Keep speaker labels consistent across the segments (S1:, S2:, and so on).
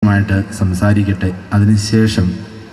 S1: മായിട്ട് സംസാരിക്കട്ടെ അതിനുശേഷം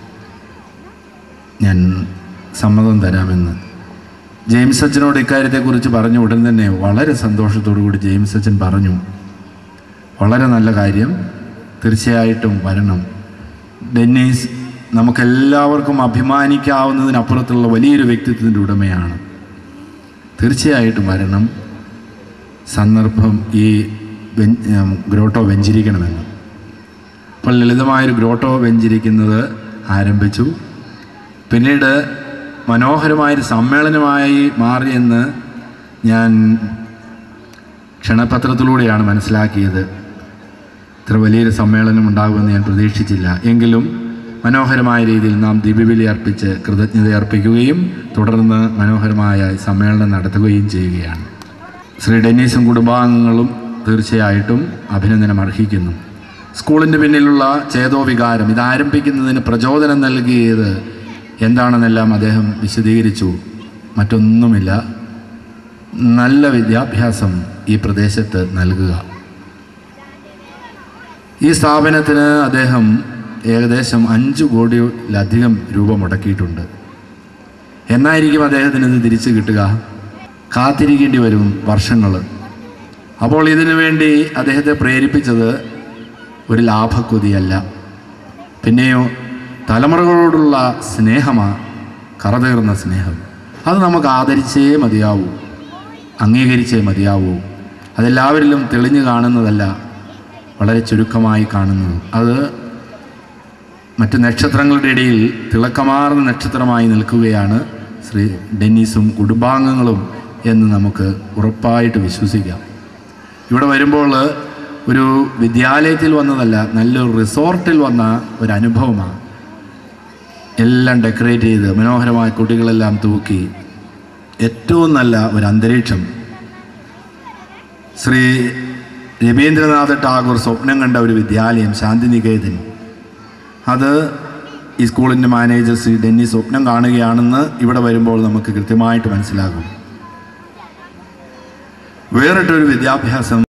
S1: ഞാൻ സമ്മതം തരാമെന്ന് ജെയിംസ് അച്ഛനോട് ഇക്കാര്യത്തെക്കുറിച്ച് പറഞ്ഞ ഉടൻ തന്നെ വളരെ സന്തോഷത്തോടു കൂടി ജെയിംസ് അച്ഛൻ പറഞ്ഞു വളരെ നല്ല കാര്യം തീർച്ചയായിട്ടും വരണം ഡെന്നീസ് നമുക്കെല്ലാവർക്കും അഭിമാനിക്കാവുന്നതിനപ്പുറത്തുള്ള വലിയൊരു വ്യക്തിത്വത്തിൻ്റെ ഉടമയാണ് തീർച്ചയായിട്ടും വരണം സന്ദർഭം ഈ വെൻ- ഉം, ഗ്രോട്ടോ വെഞ്ചരിക്കണമെന്ന് അപ്പോൾ ലളിതമായൊരു ഗ്രോട്ടോ വെഞ്ചരിക്കുന്നത് ആരംഭിച്ചു പിന്നീട് മനോഹരമായൊരു സമ്മേളനമായി മാറിയെന്ന് ഞാൻ ക്ഷണപത്രത്തിലൂടെയാണ് മനസ്സിലാക്കിയത് ഇത്ര വലിയൊരു സമ്മേളനം ഉണ്ടാകുമെന്ന് ഞാൻ പ്രതീക്ഷിച്ചില്ല എങ്കിലും മനോഹരമായ രീതിയിൽ നാം ദീപബലി അർപ്പിച്ച് കൃതജ്ഞത അർപ്പിക്കുകയും തുടർന്ന് മനോഹരമായ സമ്മേളനം നടത്തുകയും ചെയ്യുകയാണ് ശ്രീ ഡെന്നീസും കുടുംബാംഗങ്ങളും തീർച്ചയായിട്ടും അഭിനന്ദനം അർഹിക്കുന്നു സ്കൂളിൻ്റെ പിന്നിലുള്ള ചേതോവികാരം ഇത് ആരംഭിക്കുന്നതിന് പ്രചോദനം നൽകിയത് എന്താണെന്നെല്ലാം അദ്ദേഹം വിശദീകരിച്ചു മറ്റൊന്നുമില്ല നല്ല വിദ്യാഭ്യാസം ഈ പ്രദേശത്ത് നൽകുക ഈ സ്ഥാപനത്തിന് അദ്ദേഹം ഏകദേശം അഞ്ച് കോടിയിലധികം രൂപ മുടക്കിയിട്ടുണ്ട് എന്നായിരിക്കും അദ്ദേഹത്തിന് ഇത് തിരിച്ചു കിട്ടുക കാത്തിരിക്കേണ്ടി വരും വർഷങ്ങൾ അപ്പോൾ ഇതിനു വേണ്ടി അദ്ദേഹത്തെ പ്രേരിപ്പിച്ചത് ഒരു ലാഭക്കൊതിയല്ല പിന്നെയോ തലമുറകളോടുള്ള സ്നേഹമാണ് കറതേറുന്ന സ്നേഹം അത് നമുക്ക് ആദരിച്ചേ മതിയാവൂ അംഗീകരിച്ചേ മതിയാവൂ അതെല്ലാവരിലും തെളിഞ്ഞു കാണുന്നതല്ല വളരെ ചുരുക്കമായി കാണുന്നത് അത് മറ്റ് നക്ഷത്രങ്ങളുടെ ഇടയിൽ തിളക്കമാർന്ന നക്ഷത്രമായി നിൽക്കുകയാണ് ശ്രീ ഡെന്നീസും കുടുംബാംഗങ്ങളും എന്ന് നമുക്ക് ഉറപ്പായിട്ട് വിശ്വസിക്കാം ഇവിടെ വരുമ്പോൾ ഒരു വിദ്യാലയത്തിൽ വന്നതല്ല നല്ലൊരു റിസോർട്ടിൽ വന്ന ഒരു അനുഭവമാണ് എല്ലാം ഡെക്കറേറ്റ് ചെയ്ത് മനോഹരമായ കുട്ടികളെല്ലാം തൂക്കി ഏറ്റവും നല്ല ഒരു അന്തരീക്ഷം ശ്രീ രവീന്ദ്രനാഥ് ടാഗോർ സ്വപ്നം കണ്ട ഒരു വിദ്യാലയം ശാന്തിനികേതൻ അത് ഈ സ്കൂളിൻ്റെ മാനേജർ ശ്രീ ഡെന്നി സ്വപ്നം കാണുകയാണെന്ന് ഇവിടെ വരുമ്പോൾ നമുക്ക് കൃത്യമായിട്ട് മനസ്സിലാകും വേറിട്ടൊരു വിദ്യാഭ്യാസം